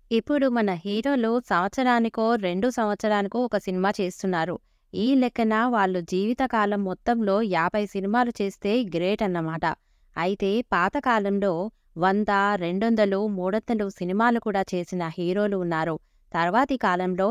ఇప్పుడు మన హీరోలు సంవత్సరానికో, 2 సంవత్సరానికో ఒక సినిమా చేస్తున్నారు. ఈ లెక్కన వాళ్ళు జీవితకాలం మొత్తంలో 50 సినిమాలు చేస్తే గ్రేట్ అన్నమాట. అయితే పాత కాలంలో 100, 200, 300 సినిమాలు కూడా చేసిన హీరోలు ఉన్నారు. తర్వాతి కాలంలో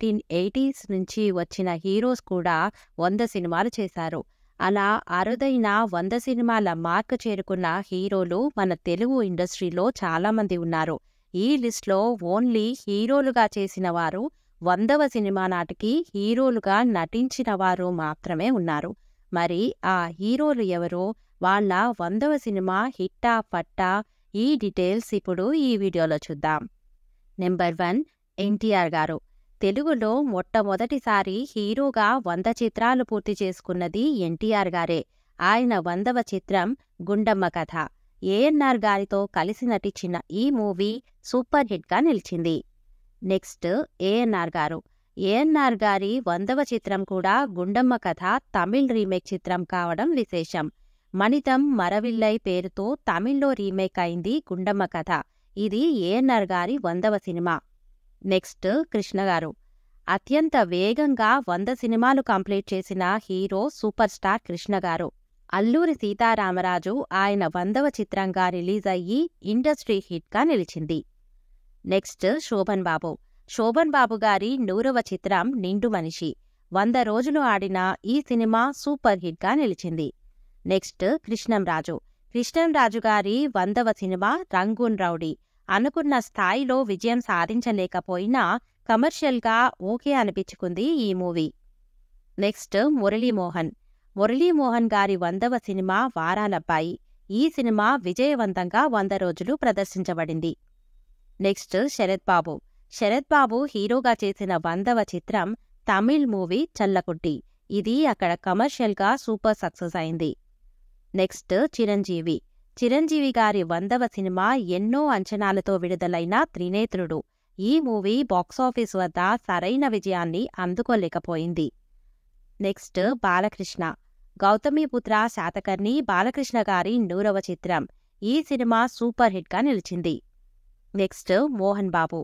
1980స్ నుంచి వచ్చిన హీరోస్ కూడా 100 సినిమాలు చేశారు. అలా అరుదైన 100 సినిమాల మార్క్ చేరుకున్న హీరోలు మన తెలుగు ఇండస్ట్రీలో చాలామంది ఉన్నారు. ఈ లిస్ట్‌లో ఓన్లీ హీరోలుగా చేసిన వారు 100వ సినిమా నాటికి హీరోలుగా నటించిన వారు మాత్రమే ఉన్నారు. మరి ఆ హీరోలు ఎవరో, వాళ్ళ 100వ సినిమా హిట్టా ఫట్టా ఈ డీటెయిల్స్ ఇప్పుడు ఈ వీడియోలో చూద్దాం. నెంబర్ 1 ఎన్టీఆర్ గారు. తెలుగులో మొట్టమొదటిసారి హీరోగా 100 చిత్రాలు పూర్తి చేసుకున్నది ఎన్టీఆర్ గారే. ఆయన 100వ చిత్రం 'గుండమ్మ కథ'. ఏఎన్నార్ గారితో కలిసి నటించిన ఈ మూవీ సూపర్ హిట్‌గా నిలిచింది. నెక్స్ట్ ఏఎన్నార్ గారు. ఏఎన్నార్ గారి 100వ చిత్రం కూడా 'గుండమ్మ కథ' తమిళ్ రీమేక్ చిత్రం కావడం విశేషం. 'మనితం మరవిల్లై' పేరుతో తమిళ్లో రీమేక్ అయింది 'గుండమ్మ కథ'. ఇది ఏఎన్నార్ గారి 100వ సినిమా. నెక్స్ట్ కృష్ణ గారు. అత్యంత వేగంగా 100 సినిమాలు కంప్లీట్ చేసిన హీరో సూపర్ స్టార్ కృష్ణ గారు. అల్లూరి సీతారామరాజు ఆయన 100వ చిత్రంగా రిలీజ్ అయ్యి ఇండస్ట్రీ హిట్‌గా నిలిచింది. నెక్స్ట్ శోభన్ బాబు. శోభన్ బాబు గారి 100వ చిత్రం 'నిండు మనిషి'. 100 రోజులు ఆడిన ఈ సినిమా సూపర్ హిట్‌గా నిలిచింది. నెక్స్ట్ కృష్ణంరాజు. కృష్ణంరాజు గారి 100వ సినిమా 'రంగూన్ రౌడీ'. అనుకున్న స్థాయిలో విజయం సాధించలేకపోయినా కమర్షియల్‌గా ఓకే అనిపించుకుంది ఈ మూవీ. నెక్స్ట్ మురళీమోహన్. మురళీమోహన్ గారి 100వ సినిమా 'వారాలబ్బాయి'. ఈ సినిమా విజయవంతంగా 100 రోజులు ప్రదర్శించబడింది. నెక్స్ట్ శరత్ బాబు. శరత్ బాబు హీరోగా చేసిన 100వ చిత్రం తమిళ్ మూవీ 'చల్లకుట్టి'. ఇది అక్కడ కమర్షియల్‌గా సూపర్ సక్సెస్ అయింది. నెక్స్ట్ చిరంజీవి. చిరంజీవి గారి 100వ సినిమా ఎన్నో అంచనాలతో విడుదలైన 'త్రినేత్రుడు'. ఈ మూవీ బాక్సాఫీస్ వద్ద సరైన విజయాన్ని అందుకోలేకపోయింది. నెక్స్ట్ బాలకృష్ణ. గౌతమిపుత్ర శాతకర్ణి బాలకృష్ణ గారి 100వ చిత్రం. ఈ సినిమా సూపర్ హిట్‌గా నిలిచింది. నెక్స్ట్ మోహన్ బాబు.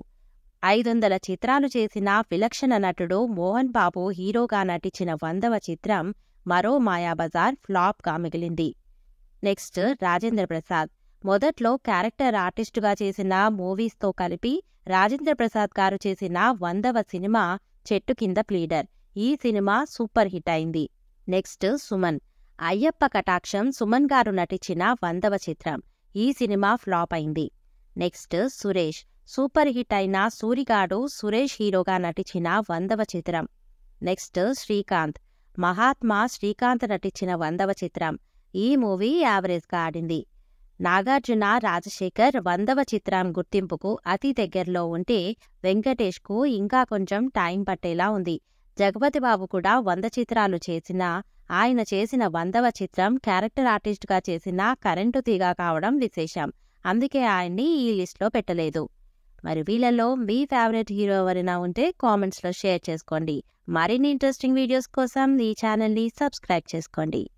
500 చిత్రాలు చేసిన విలక్షణ నటుడు మోహన్ బాబు హీరోగా నటించిన 100వ చిత్రం 'మరో మాయాబజార్' ఫ్లాప్‌గా మిగిలింది. నెక్స్ట్ రాజేంద్ర ప్రసాద్. మొదట్లో క్యారెక్టర్ ఆర్టిస్టుగా చేసిన మూవీస్‌తో కలిపి రాజేంద్ర ప్రసాద్ గారు చేసిన 100వ సినిమా 'చెట్టు కింద ప్లీడర్'. ఈ సినిమా సూపర్ హిట్ అయింది. నెక్స్ట్ సుమన్. అయ్యప్ప కటాక్షం సుమన్ గారు నటించిన 100వ చిత్రం. ఈ సినిమా ఫ్లాప్ అయింది. నెక్స్ట్ సురేష్. సూపర్ హిట్ అయిన 'సూరిగాడు' సురేష్ హీరోగా నటించిన 100వ చిత్రం. నెక్స్ట్ శ్రీకాంత్. 'మహాత్మ' శ్రీకాంత్ నటించిన 100వ చిత్రం. ఈ మూవీ యావరేజ్‌గా ఆడింది. నాగార్జున రాజశేఖర్ 100వ చిత్రం గుర్తింపుకు అతి దగ్గరలో ఉంటే వెంకటేష్‌కు ఇంకా కొంచెం టైం పట్టేలా ఉంది. జగపతి బాబు కూడా 100 చిత్రాలు చేసినా ఆయన చేసిన 100వ చిత్రం క్యారెక్టర్ ఆర్టిస్ట్‌గా చేసిన 'కరెంటు తీగ' కావడం విశేషం. అందుకే ఆయన్ని ఈ లిస్ట్‌లో పెట్టలేదు. మరి వీళ్ళలో మీ ఫేవరెట్ హీరో ఎవరైనా ఉంటే కామెంట్స్‌లో షేర్ చేసుకోండి. మరిన్ని ఇంట్రెస్టింగ్ వీడియోస్ కోసం ఈ ఛానల్‌ని సబ్స్క్రైబ్ చేసుకోండి.